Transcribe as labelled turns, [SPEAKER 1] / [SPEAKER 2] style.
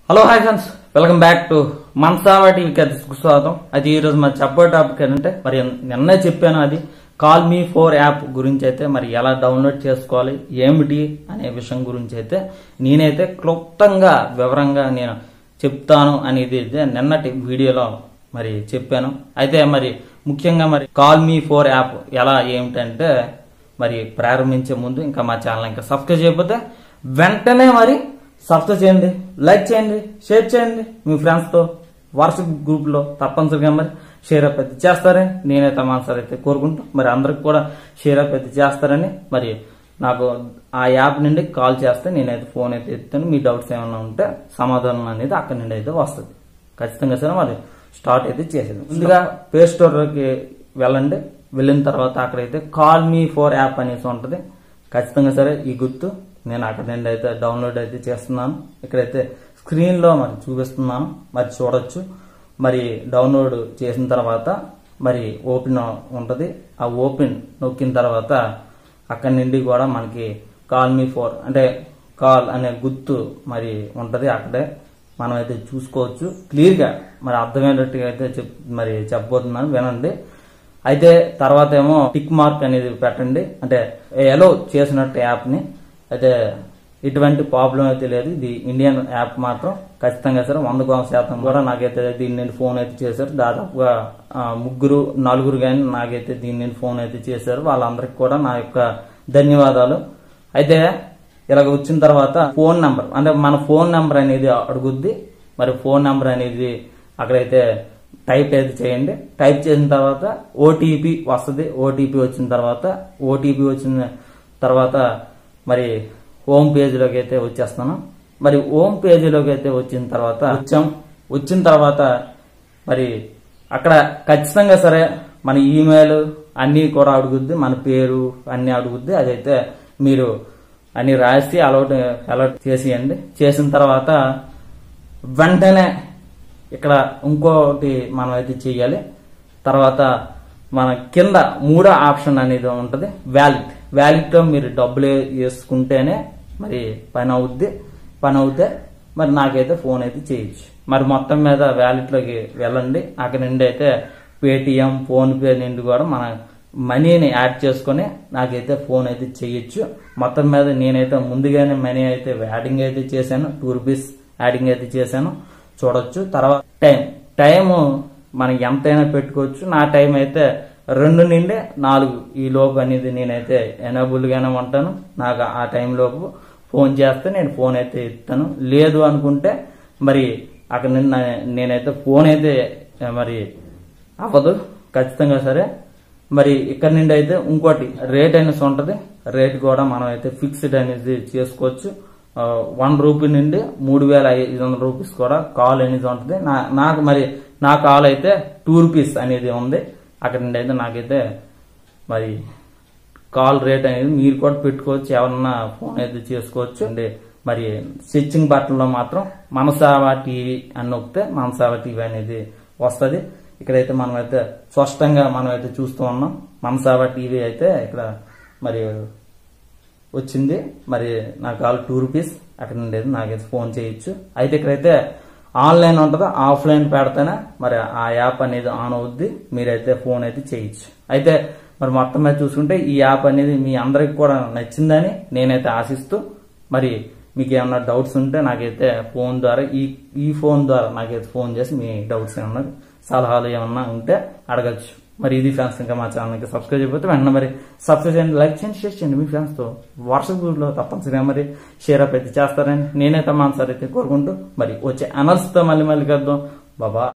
[SPEAKER 1] hello hi friends welcome back to మనసావా టీవీకి అది స్వాగతం అది ఈ రోజు మరి చెప్పే టాపిక్ ఏంటంటే మరి నిన్నే చెప్పాను అది కాల్ మీ ఫోర్ యాప్ గురించి అయితే మరి ఎలా డౌన్లోడ్ చేసుకోవాలి ఏమిటి అనే విషయం గురించి అయితే నేనైతే క్లుప్తంగా వివరంగా నేను చెప్తాను అనేది అయితే నిన్నటి వీడియోలో మరి చెప్పాను అయితే మరి ముఖ్యంగా మరి కాల్ మీ ఫోర్ యాప్ ఎలా ఏమిటంటే మరి ప్రారంభించే ముందు ఇంకా మా ఛానల్ ఇంకా సబ్స్క్రైబ్ చేయకపోతే వెంటనే మరి సబ్స్క్రైబ్ చేయండి లైక్ చేయండి షేర్ చేయండి మీ ఫ్రెండ్స్తో వాట్సాప్ గ్రూప్లో తప్పనిసరిగా మరి షేర్ అప్ అయితే చేస్తారని నేనైతే మనసారి అయితే కోరుకుంటూ మరి అందరికి కూడా షేర్ అప్ అయితే చేస్తారని మరి నాకు ఆ యాప్ నుండి కాల్ చేస్తే నేనైతే ఫోన్ అయితే ఎత్తాను మీ డౌట్స్ ఏమైనా ఉంటే సమాధానం అనేది అక్కడి నుండి అయితే వస్తుంది ఖచ్చితంగా సరే మరి స్టార్ట్ అయితే చేసేది ముందుగా ప్లే స్టోర్లోకి వెళ్ళండి వెళ్ళిన తర్వాత అక్కడైతే కాల్ మీ ఫోర్ యాప్ అనేసి ఉంటుంది ఖచ్చితంగా సరే ఈ గుర్తు నేను అక్కడ నుండి అయితే డౌన్లోడ్ అయితే చేస్తున్నాను ఇక్కడైతే స్క్రీన్లో మరి చూపిస్తున్నాను మరి చూడొచ్చు మరి డౌన్లోడ్ చేసిన తర్వాత మరి ఓపెన్ ఉంటుంది ఆ ఓపెన్ నొక్కిన తర్వాత అక్కడి నుండి కూడా మనకి కాల్ మీ ఫోర్ అంటే కాల్ అనే గుర్తు మరి ఉంటుంది అక్కడే మనం అయితే చూసుకోవచ్చు క్లియర్గా మరి అర్థమయ్యేటట్టుగా అయితే చెప్ మరి చెప్పబోతున్నాను వినండి అయితే తర్వాత ఏమో టిక్ మార్క్ అనేది పెట్టండి అంటే ఎలో చేసినట్టు యాప్ని అయితే ఎటువంటి ప్రాబ్లం అయితే లేదు ఇది ఇండియన్ యాప్ మాత్రం ఖచ్చితంగా సరే వంద శాతం కూడా నాకైతే దీని నుండి ఫోన్ అయితే చేశారు దాదాపుగా ఆ, ముగ్గురు నలుగురు కానీ నాకైతే దీని నుండి ఫోన్ అయితే చేశారు వాళ్ళందరికీ కూడా నా యొక్క ధన్యవాదాలు అయితే ఇలాగ వచ్చిన తర్వాత ఫోన్ నంబర్ అంటే మన ఫోన్ నంబర్ అనేది అడుగుద్ది మరి ఫోన్ నంబర్ అనేది అక్కడైతే టైప్ అయితే చేయండి టైప్ చేసిన తర్వాత ఓటీపీ వస్తుంది ఓటీపీ వచ్చిన తర్వాత ఓటీపీ వచ్చిన తర్వాత మరి హోమ్ పేజీలోకి అయితే వచ్చేస్తాను మరి హోమ్ పేజీలోకి అయితే వచ్చిన తర్వాత వచ్చాం వచ్చిన తర్వాత మరి అక్కడ ఖచ్చితంగా సరే మన ఈమెయిల్ అన్నీ కూడా అడుగుద్ది మన పేరు అన్నీ అడుగుద్ది అదైతే మీరు అన్ని రాసి అలౌట్ అలౌట్ చేసేయండి చేసిన తర్వాత వెంటనే ఇక్కడ ఇంకోటి మనం అయితే చేయాలి తర్వాత మన కింద మూడో ఆప్షన్ అనేది ఉంటుంది వ్యాలిడ్ వ్యాలిడ్తో మీరు డబ్బులు వేసుకుంటేనే మరి పని అవుద్ది పని అవుతే మరి నాకైతే ఫోన్ అయితే చేయొచ్చు మరి మొత్తం మీద వ్యాలెట్లోకి వెళ్ళండి అక్కడ నుండి అయితే పేటిఎం ఫోన్పే నుండి కూడా మన మనీని యాడ్ చేసుకొని నాకైతే ఫోన్ అయితే చేయొచ్చు మొత్తం మీద నేనైతే ముందుగానే మనీ అయితే యాడింగ్ అయితే చేశాను టూ రూపీస్ యాడింగ్ అయితే చేశాను చూడొచ్చు తర్వాత టైం టైం మనకి ఎంతైనా పెట్టుకోవచ్చు నా టైం అయితే రెండు నుండి నాలుగు ఈ లోపు అనేది నేనైతే ఎనబుల్గానే ఉంటాను నాకు ఆ టైం లోపు ఫోన్ చేస్తే నేను ఫోన్ అయితే ఇస్తాను లేదు అనుకుంటే మరి అక్కడ నుండి నా- నేనైతే ఫోన్ అయితే ఆ, మరి అవ్వదు ఖచ్చితంగా సరే మరి ఇక్కడ నుండి అయితే ఇంకోటి రేట్ అనేసి ఉంటుంది రేట్ కూడా మనం అయితే ఫిక్స్డ్ అనేది చేసుకోవచ్చు ఆ, వన్ రూపీ నుండి మూడు వేల ఐదు వందల రూపీస్ కూడా కాల్ అనేది ఉంటుంది నా నాకు మరి నా కాల్ అయితే టూ రూపీస్ అనేది ఉంది అక్కడ నుండి అయితే నాకైతే మరి కాల్ రేట్ అనేది మీరు కూడా పెట్టుకోవచ్చు ఎవరన్నా ఫోన్ అయితే చేసుకోవచ్చు అండి మరి స్విచ్చింగ్ బటన్లో మాత్రం మనసావా టీవీ అని నొక్కితే మనసావా టీవీ అనేది వస్తుంది ఇక్కడైతే మనం అయితే స్పష్టంగా మనం అయితే చూస్తూ ఉన్నాం మనసావా టీవీ అయితే ఇక్కడ మరి వచ్చింది మరి నాకు కావాలి టూ రూపీస్ అక్కడ నుండి అయితే నాకైతే ఫోన్ చేయొచ్చు అయితే ఇక్కడైతే ఆన్లైన్ ఉంటుందో ఆఫ్లైన్ పెడితేనే మరి ఆ యాప్ అనేది ఆన్ అవుద్ది మీరైతే ఫోన్ అయితే చేయొచ్చు అయితే మరి మొత్తం మీద చూసుకుంటే ఈ యాప్ అనేది మీ అందరికి కూడా నచ్చిందని నేనైతే ఆశిస్తూ మరి మీకు ఏమన్నా డౌట్స్ ఉంటే నాకైతే ఫోన్ ద్వారా ఈ ఈ ఫోన్ ద్వారా నాకైతే ఫోన్ చేసి మీ డౌట్స్ ఏమన్నా సలహాలు ఏమన్నా ఉంటే అడగచ్చు మరి ఇది ఫ్రెండ్స్ ఇంకా మా ఛానల్కి సబ్స్క్రైబ్ చేయకపోతే వెంటనే మరి సబ్స్క్రైబ్ చేయండి లైక్ చేయండి షేర్ చేయండి మీ ఫ్రెండ్స్తో వాట్సాప్ గ్రూప్లో తప్పనిసరిగా మరి షేర్ అప్ అయితే చేస్తారని నేనైతే మనసారి అయితే కోరుకుంటూ మరి వచ్చే అనర్స్తో మళ్ళీ మళ్ళీ కలుద్దాం బాబా